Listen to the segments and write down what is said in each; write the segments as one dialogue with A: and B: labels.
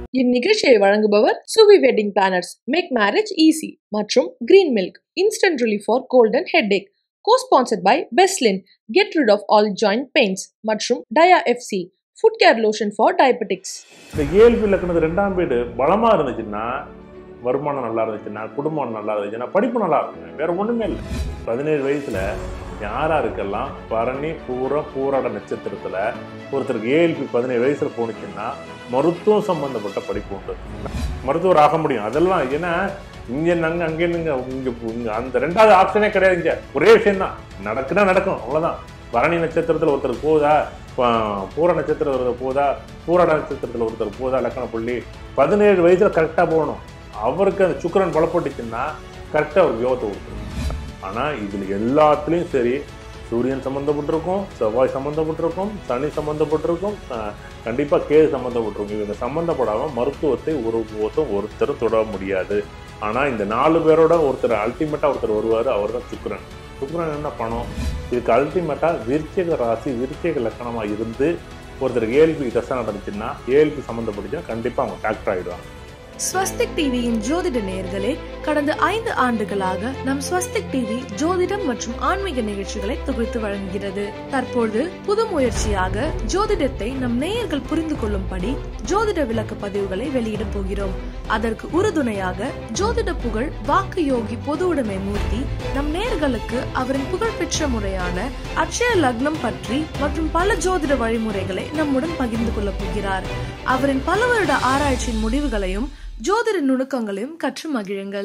A: இந்நிகழ்ச்சியை வழங்குபவர் Suvi wedding planners make marriage easy மற்றும் green milk instant relief for cold and headache co-sponsored by பெஸ்லின் get rid of all joint pains மற்றும் டயா எஃப்சி foot care lotion for diabetics
B: இந்த ஏழ்பி இலக்கணத்து ரெண்டாம் வீடு பலமாக இருந்துச்சுன்னா வருமானம் நல்லா இருந்துச்சுன்னா குடும்பம் நல்லா இருந்துச்சுன்னா படிப்பு நல்லா இருக்குங்க வேற ஒன்றுமே இல்லை பதினேழு வயசில் யாராருக்கெல்லாம் பரணி பூர பூராட நட்சத்திரத்தில் ஒருத்தருக்கு ஏஎல்பி பதினேழு வயசில் போணுச்சுன்னா மருத்துவம் சம்பந்தப்பட்ட படிப்பு உண்டு மருத்துவர் ஆக முடியும் அதெல்லாம் ஏன்னா இங்கே நாங்கள் அங்கே நிங்க இங்கே இங்கே அந்த ரெண்டாவது ஆப்ஷனே கிடையாது இங்கே ஒரே விஷயம்தான் நடக்குன்னா நடக்கும் அவ்வளோதான் பரணி நட்சத்திரத்தில் ஒருத்தர் போதா ப- பூர நட்சத்திரத்தில் ஒருத்தர் போதா பூராட நட்சத்திரத்தில் ஒருத்தர் போதா லக்கண புள்ளி பதினேழு வயசில் கரெக்டாக போகணும் அவருக்கு அந்த சுக்கிரன் பலப்பட்டுச்சுன்னா கரெக்டாக ஒரு யோகத்தை கொடுத்துரும் ஆனால் இதில் எல்லாத்துலேயும் சரி சூரியன் சம்மந்தப்பட்டிருக்கும் செவ்வாய் சம்மந்தப்பட்டிருக்கும் சனி சம்மந்தப்பட்டிருக்கும் கண்டிப்பாக கேது சம்மந்தப்பட்டிருக்கும் இவங்க சம்மந்தப்படாமல் மருத்துவத்தை ஒரு ஒருத்தரும் ஒருத்தரும் தொட முடியாது ஆனால் இந்த நாலு பேரோட ஒருத்தர் அல்டிமேட்டாக ஒருத்தர் வருவார் அவர் தான் சுக்கிரன் சுக்கிரன் என்ன பணம் இதுக்கு அல்டிமேட்டாக விருச்சிக ராசி விருச்சிக லக்கணமாக இருந்து ஒருத்தர் ஏஎல்பி தசை நடந்துச்சுன்னா ஏஎல்பி சம்மந்தப்பட்டுச்சுன்னா கண்டிப்பாக அவங்க டாக்டர் ஆகிடுவாங்க
C: ஸ்வஸ்திக் டிவியின் ஜோதிட நேயர்களே கடந்த ஐந்து ஆண்டுகளாக நம் ஸ்வஸ்திக் டிவி ஜோதிடம் மற்றும் ஆன்மீக நிகழ்ச்சிகளை தொகுத்து வழங்குகிறது தற்பொழுது புது முயற்சியாக ஜோதிடத்தை நம் நேயர்கள் புரிந்து கொள்ளும்படி ஜோதிட விளக்க பதிவுகளை வெளியிட போகிறோம் அதற்கு உறுதுணையாக ஜோதிட புகழ் வாக்கு யோகி பொது உடைமை மூர்த்தி நம் நேயர்களுக்கு அவரின் புகழ்பெற்ற முறையான அட்சய லக்னம் பற்றி மற்றும் பல ஜோதிட வழிமுறைகளை நம்முடன் பகிர்ந்து கொள்ளப் போகிறார் அவரின் பல வருட ஆராய்ச்சியின் முடிவுகளையும் ஜோதிட நுணுக்கங்களையும் கற்று மகிழுங்கள்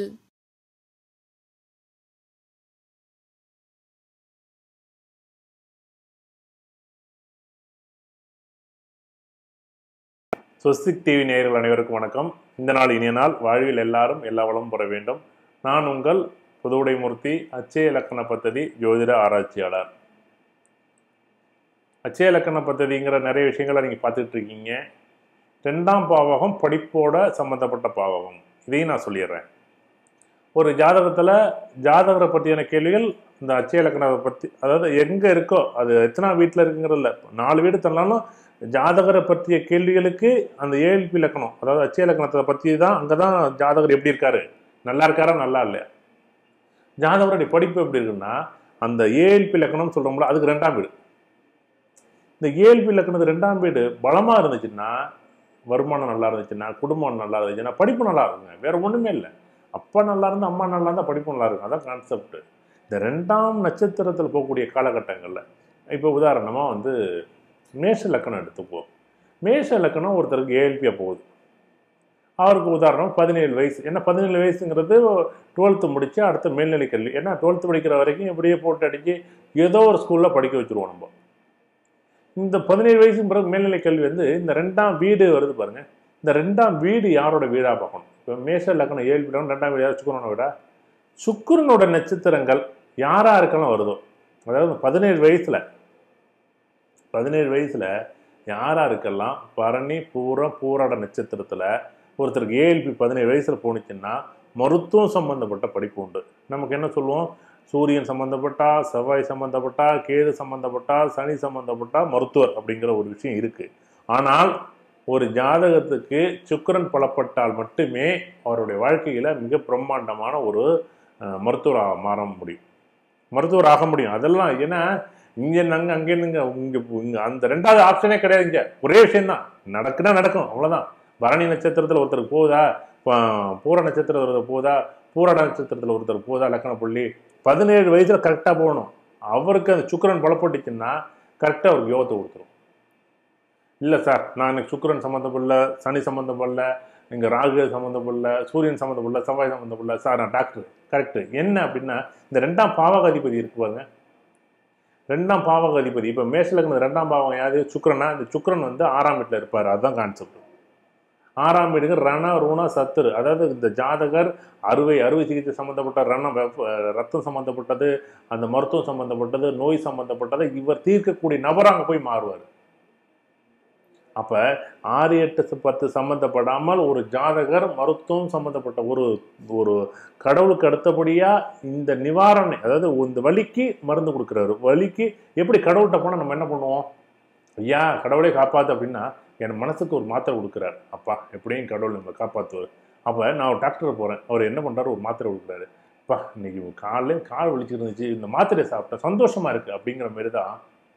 B: ஸ்வஸ்திக் டிவி நேயர்கள் அனைவருக்கும் வணக்கம் இந்த நாள் இனிய நாள் வாழ்வில் எல்லாரும் எல்லா வளமும் பெற வேண்டும் நான் உங்கள் புதுவுடைமூர்த்தி அச்சய இலக்கண பദ്ധதி ஜோதிட ஆராய்ச்சியாளர் அச்சய இலக்கண பദ്ധதிங்கிற நிறைய விஷயங்களை நீங்கள் பார்த்துட்டு இருக்கீங்க ரெண்டாம் பாவகம் படிப்போட சம்மந்தப்பட்ட பாவகம் இதையும் நான் சொல்லிடுறேன் ஒரு ஜாதகத்தில் ஜாதகரை பற்றியான கேள்விகள் இந்த அச்சய இலக்கணத்தை பற்றி அதாவது எங்கே இருக்கோ அது எத்தனை வீட்டில் இருக்குங்கிறது இல்லை நாலு வீடு தரலாலும் ஜாதகரை பற்றிய கேள்விகளுக்கு அந்த ஏஎல்பி இலக்கணம் அதாவது அச்சய இலக்கணத்தை பற்றி தான் அங்கே தான் ஜாதகர் எப்படி இருக்காரு நல்லா இருக்காரா நல்லா இல்லையா ஜாதகருடைய படிப்பு எப்படி இருக்குன்னா அந்த ஏஎல்பி இலக்கணம் சொல்கிறோம்ல அதுக்கு ரெண்டாம் வீடு இந்த ஏஎல்பி இலக்கணத்து ரெண்டாம் வீடு பலமாக இருந்துச்சுன்னா வருமானம் நல்லா இருந்துச்சுன்னா குடும்பம் நல்லா இருந்துச்சுன்னா படிப்பு நல்லா இருக்குங்க வேற ஒன்றுமே இல்லை அப்பா நல்லா இருந்தால் அம்மா நல்லா இருந்தால் படிப்பு நல்லா இருக்கும் அதான் கான்செப்ட் இந்த ரெண்டாம் நட்சத்திரத்தில் போகக்கூடிய காலகட்டங்களில் இப்போ உதாரணமாக வந்து மேஷ லக்கணம் எடுத்துப்போம் மேஷ லக்கணம் ஒருத்தருக்கு ஏஎல்பியாக போகுது அவருக்கு உதாரணம் பதினேழு வயசு ஏன்னா பதினேழு வயசுங்கிறது டுவெல்த்து முடிச்சு அடுத்த மேல்நிலை கல்வி ஏன்னா டுவெல்த்து படிக்கிற வரைக்கும் இப்படியே போட்டு அடிச்சு ஏதோ ஒரு ஸ்கூலில் படிக்க வச்சுருவோம் நம்ம இந்த பதினேழு வயசு பிறகு மேல்நிலை கல்வி வந்து இந்த ரெண்டாம் வீடு வருது பாருங்க இந்த ரெண்டாம் வீடு யாரோட வீடாக பார்க்கணும் இப்போ மேஷ லக்கணம் ஏழு வீடு ரெண்டாம் வீடு யார் சுக்கரனோட வீடா சுக்கிரனோட நட்சத்திரங்கள் யாரா இருக்கலாம் வருதோ அதாவது பதினேழு வயசுல பதினேழு வயசுல யாரா இருக்கலாம் பரணி பூரம் பூராட நட்சத்திரத்துல ஒருத்தருக்கு ஏஎல்பி பதினேழு வயசுல போணுச்சுன்னா மருத்துவம் சம்பந்தப்பட்ட படிப்பு உண்டு நமக்கு என்ன சொல்லுவோம் சூரியன் சம்பந்தப்பட்டா செவ்வாய் சம்பந்தப்பட்டா கேது சம்பந்தப்பட்டா சனி சம்பந்தப்பட்டா மருத்துவர் அப்படிங்கிற ஒரு விஷயம் இருக்கு ஆனால் ஒரு ஜாதகத்துக்கு சுக்கிரன் பலப்பட்டால் மட்டுமே அவருடைய வாழ்க்கையில மிக பிரம்மாண்டமான ஒரு அஹ், மருத்துவராக மாற முடியும் மருத்துவர் ஆக முடியும் அதெல்லாம் ஏன்னா இங்க நாங்க அங்கே நீங்க இங்க இங்க அந்த ரெண்டாவது ஆப்ஷனே கிடையாது இங்க ஒரே விஷயம்தான் நடக்குன்னா நடக்கும் அவ்வளவுதான் பரணி நட்சத்திரத்துல ஒருத்தர் போதா ப- பூர நட்சத்திரத்தில் ஒருத்தர் போதா பூராட நட்சத்திரத்தில் ஒருத்தர் போதா லக்கண புள்ளி பதினேழு வயசுல கரெக்டா போகணும் அவருக்கு அந்த சுக்கிரன் பலப்பட்டுச்சுன்னா கரெக்டா அவருக்கு யோகத்தை கொடுத்துரும் இல்லை சார் நான் எனக்கு சுக்கிரன் சம்மந்தப்படல சனி சம்மந்தப்படல இங்கே ராகு சம்மந்தப்படல சூரியன் சம்மந்தப்படல செவ்வாய் சம்மந்தப்படல சார் நான் டாக்டர் கரெக்டு என்ன அப்படின்னா இந்த ரெண்டாம் பாவக அதிபதி இருக்கு பாருங்க ரெண்டாம் பாவக அதிபதி இப்போ மேஷலக்ன ரெண்டாம் பாவம் யாரு சுக்கிரனா இந்த சுக்கிரன் வந்து ஆறாம் வீட்டில் இருப்பார் அதுதான் கான்செப்ட் ஆறாம் வீடுங்க ரண ருண சத்துரு அதாவது இந்த ஜாதகர் அறுவை அறுவை சிகிச்சை சம்மந்தப்பட்ட ரணம் வெப்ப- ரத்தம் சம்மந்தப்பட்டது அந்த மருத்துவம் சம்மந்தப்பட்டது நோய் சம்மந்தப்பட்டது இவர் தீர்க்கக்கூடிய நபர் அங்கே போய் மாறுவார் அப்ப ஆறு எட்டு ச- பத்து சம்பந்தப்படாமல் ஒரு ஜாதகர் மருத்துவம் சம்பந்தப்பட்ட ஒரு ஒரு கடவுளுக்கு அடுத்தபடியா இந்த நிவாரணை அதாவது இந்த வலிக்கு மருந்து கொடுக்குறாரு வலிக்கு எப்படி கடவுள்கிட்ட போனால் நம்ம என்ன பண்ணுவோம் ஐயா கடவுளே காப்பாத்து அப்படின்னா என் மனசுக்கு ஒரு மாத்திரை கொடுக்குறாரு அப்பா எப்படியும் கடவுள் நம்மளை காப்பாற்றுவார் அப்போ நான் ஒரு டாக்டர் போகிறேன் அவர் என்ன பண்ணுறாரு ஒரு மாத்திரை கொடுக்குறாரு அப்பா இன்னைக்கு காலையில கால் வலிச்சிருந்துச்சு இந்த மாத்திரையை சாப்பிட்டேன் சந்தோஷமா இருக்கு அப்படிங்கிற மாதிரி தான்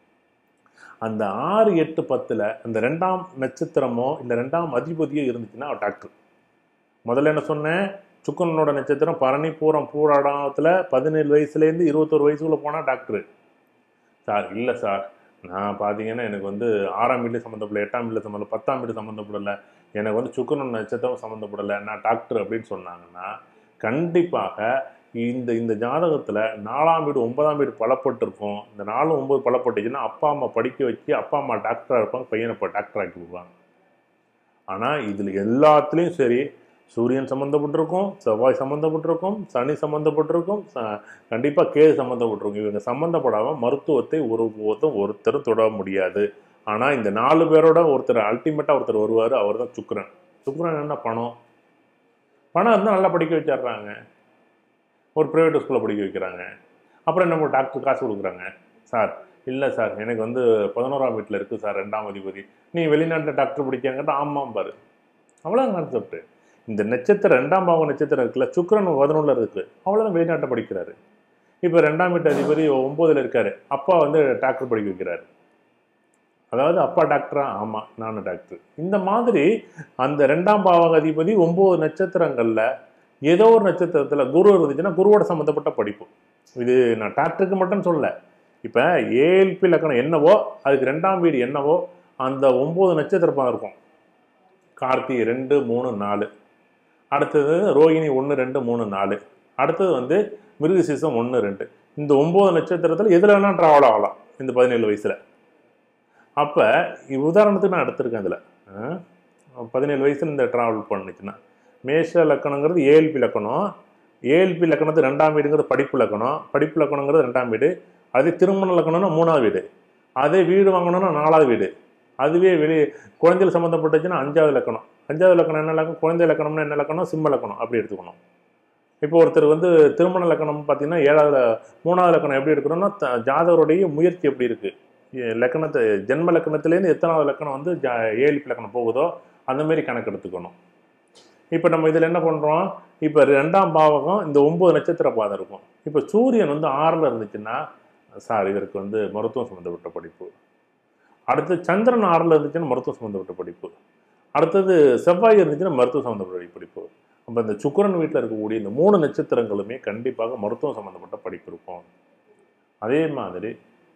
B: அந்த ஆறு எட்டு பத்தில் அந்த ரெண்டாம் நட்சத்திரமோ இந்த ரெண்டாம் அதிபதியோ இருந்துச்சுன்னா அவர் டாக்டர் முதல்ல என்ன சொன்னேன் சுக்கரனோட நட்சத்திரம் பரணி பூரம் பூராடத்தில் பதினேழு வயசுலேருந்து இருபத்தொரு வயசுக்குள்ளே போனால் டாக்டரு சார் இல்லை சார் நான் பார்த்தீங்கன்னா எனக்கு வந்து ஆறாம் வீடு சம்மந்தப்படல எட்டாம் வீடு சம்மந்தம் பத்தாம் வீடு சம்மந்தப்படலை எனக்கு வந்து சுக்கரன் நட்சத்திரம் சம்மந்தப்படலை நான் டாக்டர் அப்படின்னு சொன்னாங்கன்னா கண்டிப்பாக இந்த இந்த ஜாதகத்தில் நாலாம் வீடு ஒன்பதாம் வீடு பலப்பட்டிருக்கும் இந்த நாலு ஒன்பது பலப்பட்டுச்சுன்னா அப்பா அம்மா படிக்க வச்சு அப்பா அம்மா டாக்டராக இருப்பாங்க பையனை இப்போ டாக்டர் ஆக்கி விடுவாங்க ஆனால் இதில் எல்லாத்துலேயும் சரி சூரியன் சம்மந்தப்பட்டிருக்கும் செவ்வாய் சம்மந்தப்பட்டிருக்கும் சனி சம்மந்தப்பட்டிருக்கும் கண்டிப்பாக கேது சம்மந்தப்பட்டிருக்கும் இவங்க சம்மந்தப்படாமல் மருத்துவத்தை ஒரு போதும் ஒருத்தர் தொட முடியாது ஆனால் இந்த நாலு பேரோட ஒருத்தர் அல்டிமேட்டாக ஒருத்தர் வருவார் அவர் தான் சுக்கரன் சுக்கரன் என்ன பணம் பணம் இருந்தால் நல்லா படிக்க வச்சிடுறாங்க ஒரு ப்ரைவேட் ஸ்கூலில் படிக்க வைக்கிறாங்க அப்புறம் என்ன பண்ணும், டாக்டர் காசு கொடுக்குறாங்க சார் இல்லை சார் எனக்கு வந்து பதினோராம் வீட்டில் இருக்குது சார் ரெண்டாம் அதிபதி நீ வெளிநாட்டில் டாக்டர் படிக்காங்கட்ட ஆமாம் பாரு அவ்வளோ கான்செப்ட் இந்த நட்சத்திரம் ரெண்டாம் பாவ நட்சத்திரம் இருக்குல்ல சுக்கிரன் பதினொன்றில் இருக்குது அவ்வளோதான் வெளிநாட்டை படிக்கிறாரு இப்போ ரெண்டாம் வீட்டு அதிபதி ஒம்போதில் இருக்காரு அப்பா வந்து டாக்டர் படிக்க வைக்கிறாரு அதாவது அப்பா டாக்டரா ஆமாம் நானும் டாக்டர் இந்த மாதிரி அந்த ரெண்டாம் பாவக அதிபதி ஒம்பது நட்சத்திரங்களில் ஏதோ ஒரு நட்சத்திரத்தில் குரு இருந்துச்சுன்னா குருவோட சம்மந்தப்பட்ட படிப்பு இது நான் டாக்டருக்கு மட்டும் சொல்லல இப்போ ஏஎல்பி லக்கணம் என்னவோ அதுக்கு ரெண்டாம் வீடு என்னவோ அந்த ஒம்பது நட்சத்திரம் இருக்கும் கார்த்திகை ரெண்டு மூணு நாலு அடுத்தது ரோகிணி ஒன்று ரெண்டு மூணு நாலு அடுத்தது வந்து மிருகசீசம் ஒன்று ரெண்டு இந்த ஒம்பது நட்சத்திரத்தில் எதில் வேணால் ட்ராவல் ஆகலாம் இந்த பதினேழு வயசில் அப்போ உதாரணத்துக்கு நான் எடுத்திருக்கேன் இதில் பதினேழு வயசில் இந்த ட்ராவல் பண்ணுச்சுன்னா மேஷ லக்கணங்கிறது ஏஎல்பி லக்கணம் ஏஎல்பி லக்கணத்து ரெண்டாம் வீடுங்கிறது படிப்பு லக்கணம் படிப்பு லக்கணங்கிறது ரெண்டாம் வீடு அதே திருமண லக்கணம்னா மூணாவது வீடு அதே வீடு வாங்கணும்னா நாலாவது வீடு அதுவே வெளி குழந்தைகள் சம்மந்தப்பட்டுச்சுன்னா அஞ்சாவது லக்கணம் அஞ்சாவது லக்கணம் என்ன லக்கணம் குழந்தை லக்கணம்னா என்ன லக்கணம் சிம்ம லக்கணம் அப்படி எடுத்துக்கணும் இப்போ ஒருத்தர் வந்து திருமண லக்கணம் பார்த்தீங்கன்னா ஏழாவது மூணாவது லக்கணம் எப்படி எடுக்கணும்னா த- ஜாதகருடைய முயற்சி எப்படி இருக்கு எ- லக்கணத்தை ஜென்ம லக்கணத்துலேருந்து எத்தனாவது லக்கணம் வந்து ஜா ஏழிப்பு லக்கணம் போகுதோ அந்த மாதிரி கணக்கு எடுத்துக்கணும் இப்போ நம்ம இதில் என்ன பண்ணுறோம் இப்போ ரெண்டாம் பாவகம் இந்த ஒம்பது நட்சத்திர பாதம் இருக்கும் இப்போ சூரியன் வந்து ஆறில் இருந்துச்சுன்னா சார் இவருக்கு வந்து மருத்துவம் சம்மந்தப்பட்ட படிப்பு அடுத்து சந்திரன் ஆறில் இருந்துச்சுன்னா மருத்துவம் சம்மந்தப்பட்ட படிப்பு அடுத்தது செவ்வாய் இருந்துச்சுன்னா மருத்துவம் சம்மந்தப்பட்ட படிப்பு அப்போ இந்த சுக்கிரன் வீட்டில் இருக்கக்கூடிய இந்த மூணு நட்சத்திரங்களுமே கண்டிப்பாக மருத்துவம் சம்மந்தப்பட்ட படிப்பு இருக்கும் அதே மாதிரி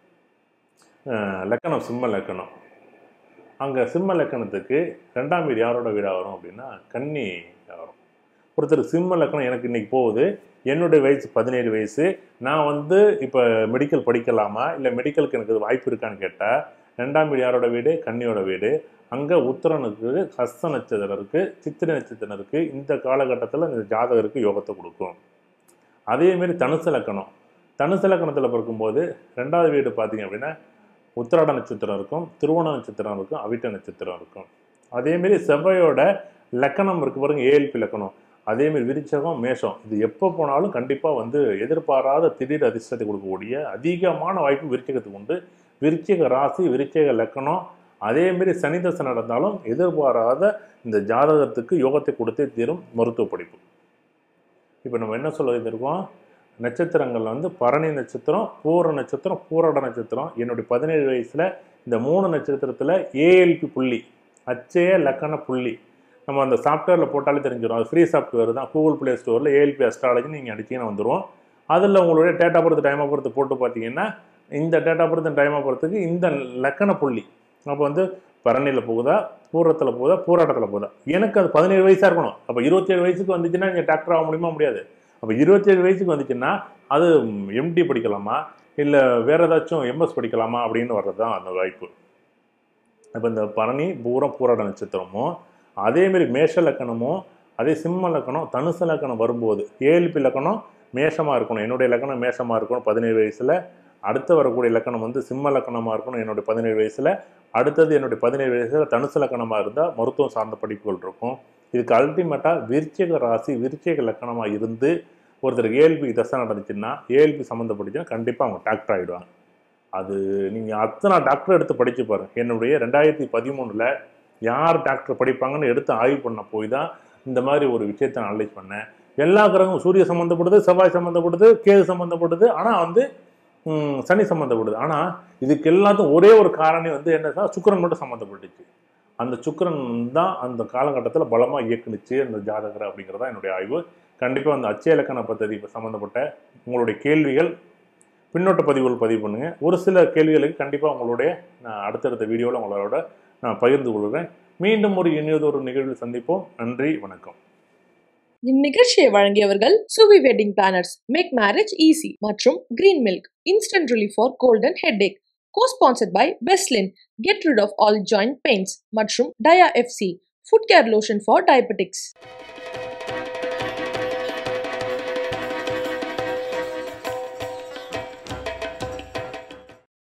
B: அஹ், லக்கணம் சிம்ம லக்கணம் அங்கே சிம்ம லக்கணத்துக்கு ரெண்டாம் வீடு யாரோட வீடாக வரும் அப்படின்னா கன்னி வரும் ஒருத்தர் சிம்ம லக்கணம் எனக்கு இன்னைக்கு போகுது என்னுடைய வயசு பதினேழு வயசு நான் வந்து இப்போ மெடிக்கல் படிக்கலாமா இல்லை மெடிக்கலுக்கு எனக்கு வாய்ப்பு இருக்கான்னு கேட்டால் ரெண்டாம் வீடு யாரோட வீடு கன்னியோட வீடு அங்கே உத்தரனுக்கு ஹஸ்த நட்சத்திரம் இருக்குது சித்திரை நட்சத்திரம் இருக்குது இந்த காலகட்டத்தில் இந்த ஜாதகருக்கு யோகத்தை கொடுக்கும் அதேமாரி தனுசு லக்கணம் தனுசு லக்கணத்தில் பிறக்கும்போது ரெண்டாவது வீடு பார்த்தீங்க அப்படின்னா உத்திராட நட்சத்திரம் இருக்கும் திருவோண நட்சத்திரம் இருக்கும் அவிட்ட நட்சத்திரம் இருக்கும் அதேமாரி செவ்வாயோட லக்கணம் இருக்கு பாருங்க ஏஎல்பி லக்கணம் அதேமாரி விருச்சகம் மேஷம் இது எப்போ போனாலும் கண்டிப்பாக வந்து எதிர்பாராத திடீர் அதிர்ஷ்டத்தை கொடுக்கக்கூடிய அதிகமான வாய்ப்பு விருச்சகத்துக்கு உண்டு விருச்சிக ராசி விருச்சிக லக்கணம் அதேமாரி சனி தசை நடந்தாலும் எதிர்பாராத இந்த ஜாதகத்துக்கு யோகத்தை கொடுத்தே தீரும் மருத்துவ படிப்பு இப்போ நம்ம என்ன சொல்ல இருக்கோம் நட்சத்திரங்கள் வந்து பரணி நட்சத்திரம் பூர நட்சத்திரம் பூராட நட்சத்திரம் என்னுடைய பதினேழு வயசில் இந்த மூணு நட்சத்திரத்தில் ஏஎல்பி புள்ளி அச்சய லக்கண புள்ளி நம்ம அந்த சாஃப்ட்வேரில் போட்டாலே தெரிஞ்சிடும் அது ஃப்ரீ சாஃப்ட்வேர் தான் கூகுள் ப்ளே ஸ்டோரில் ஏஎல்பி அஸ்ட்ராலஜி நீங்கள் அடிச்சிங்கன்னா வந்துடும் அதில் உங்களுடைய data birth time of birth போட்டு பார்த்தீங்கன்னா இந்த டேட்டா பர்த் டைம் ஆஃப் பர்த்துக்கு இந்த லக்கண புள்ளி அப்போ வந்து பரணியில் போகுதா பூரத்தில் போகுதா பூராட்டத்தில் போகுதா எனக்கு அது பதினேழு வயசாக இருக்கணும் அப்போ இருபத்தேழு வயசுக்கு வந்துச்சுன்னா இங்கே டாக்டர் ஆக முடியுமா முடியாது அப்போ இருபத்தேழு வயசுக்கு வந்துச்சுன்னா அது எம்டி படிக்கலாமா இல்லை வேற ஏதாச்சும் எம்எஸ் படிக்கலாமா அப்படின்னு வர்றது தான் அந்த வாய்ப்பு இப்போ இந்த பரணி பூரம் பூராட நட்சத்திரமும் அதேமாரி மேஷ லக்கணமும் அதே சிம்ம லக்கணம் தனுசு லக்கணம் வரும்போது ஏழ்பி லக்கணம் மேஷமாக இருக்கணும் என்னுடைய லக்கணம் மேஷமாக இருக்கணும் பதினேழு வயசில் அடுத்து வரக்கூடிய லக்கணம் வந்து சிம்ம லக்கணமாக இருக்கணும் என்னுடைய பதினேழு வயசில் அடுத்தது என்னுடைய பதினேழு வயசில் தனுசு லக்கணமாக இருந்தால் மருத்துவம் சார்ந்த படிப்புகள் இருக்கும் இதுக்கு அல்டிமேட்டாக விருச்சிக ராசி விருச்சிக லக்கணமாக இருந்து ஒருத்தருக்கு ஏஎல்பி தசை நடந்துச்சுன்னா ஏஎல்பி சம்மந்தப்பட்டுச்சுன்னா கண்டிப்பாக அவங்க டாக்டர் ஆகிடுவாங்க அது நீங்கள் அத்தனை டாக்டர் எடுத்து படிச்சு பாருங்க என்னுடைய ரெண்டாயிரத்தி பதிமூணில் யார் டாக்டர் படிப்பாங்கன்னு எடுத்து ஆய்வு பண்ண போய் தான் இந்த மாதிரி ஒரு விஷயத்தை அனலைஸ் பண்ணேன் எல்லா கிரகமும் சூரிய சம்மந்தப்படுது செவ்வாய் சம்மந்தப்படுது கேது சம்மந்தப்படுது ஆனால் வந்து ம், சனி சம்மந்தப்படுது ஆனால் இதுக்கு எல்லாத்துக்கும் ஒரே ஒரு காரணி வந்து என்னன்னா சுக்கிரன் மட்டும் சம்மந்தப்பட்டுச்சு அந்த சுக்கிரன் தான் அந்த காலகட்டத்தில் பலமாக இயக்குனுச்சு அந்த ஜாதகர் அப்படிங்கிறதா என்னுடைய ஆய்வு கண்டிப்பாக அந்த அச்சய இலக்கண பദ്ധதி சம்மந்தப்பட்ட உங்களுடைய கேள்விகள் பின்னோட்ட பதிவுகள் பதிவு பண்ணுங்க ஒரு சில கேள்விகளுக்கு கண்டிப்பாக உங்களுடைய நான் அடுத்தடுத்த வீடியோவில் உங்களோட நான் பகிர்ந்து கொள்கிறேன் மீண்டும் ஒரு இனியதொரு ஒரு நிகழ்வில் சந்திப்போம் நன்றி வணக்கம்
A: இந்நிகழ்ச்சியை வழங்கியவர்கள் Suvi wedding planners make marriage easy மற்றும் green milk instant relief for cold and head co-sponsored by பெஸ்லின் get rid of all joint pains மற்றும் டயா எஃப்சி foot care lotion for diabetics